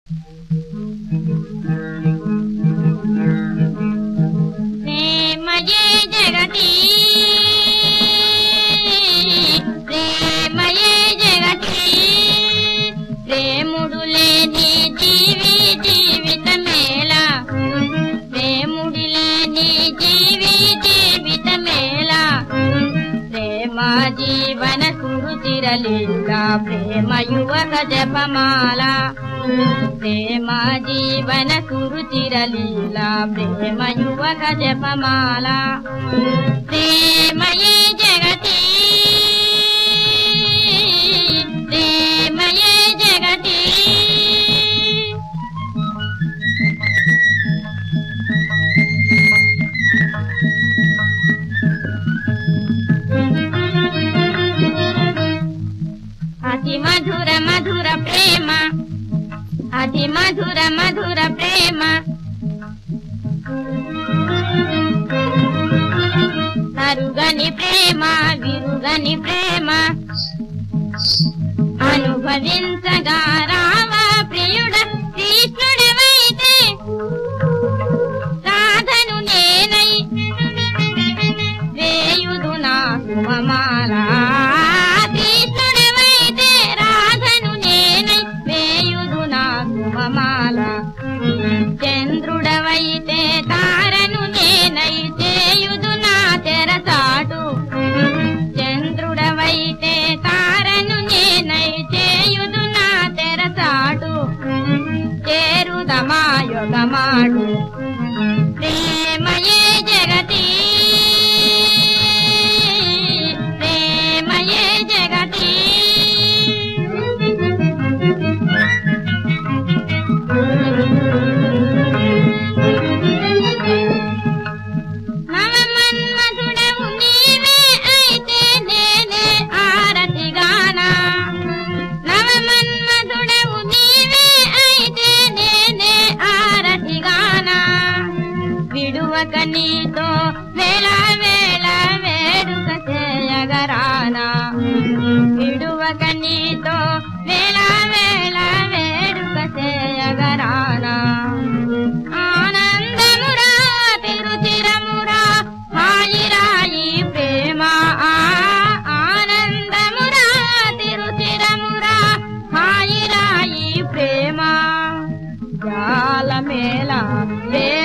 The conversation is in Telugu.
ప్రేమయే జగతి ప్రేమయే జగతి ప్రేముడు లేని జీవి జీవితమేలా ప్రేముడి లేని జీవి జీవితమేలా ప్రేమ జీవన సురుచిరలీలా ప్రేమ యువక జపమాల ప్రేమ జీవన సురుచిరలీలా ప్రేమ యువక జపమాల ప్రేమయే జగతి ప్రేమయే జగతి అతి మధుర మధుర ప్రేమ అతి మధుర మధుర ప్రేమ అరుగని ప్రేమ విరుగని ప్రేమ అనుభవించగా రావా ప్రియుడ కృష్ణుడవైతే సాధను నేనై వేయుదు నా సుమమాల కృష్ణుడవైతే రాధను నేనై వేయుదు నా సుమమాల చంద్రుడవైతే తారను నేనై చేయుదు నా తెరసాటు చంద్రుడవైతే తారను నేనై చేయుదు నా తెరసాటు చేరుదమా యుగమాడు ప్రేమయే జగతి ప్రేమయే జగతి నవమన్మధుడవు నీవే అయితే నేనే ఆరతిగానా నవమన్మధుడవు నీవే అయితే నేనే ఆరతిగానా విడువక నీతో వేళ వేళ వేడుక చేయగరానా విడువక నీతో వేళ వేళ వేడుక చేయగరానా ఆనందమురా తిరుచిరమురా హాయిరాయి ప్రేమ ఆ ఆనందమురా తిరుచిరమురా హాయిరాయి ప్రేమ జాలమేళ ప్రేమ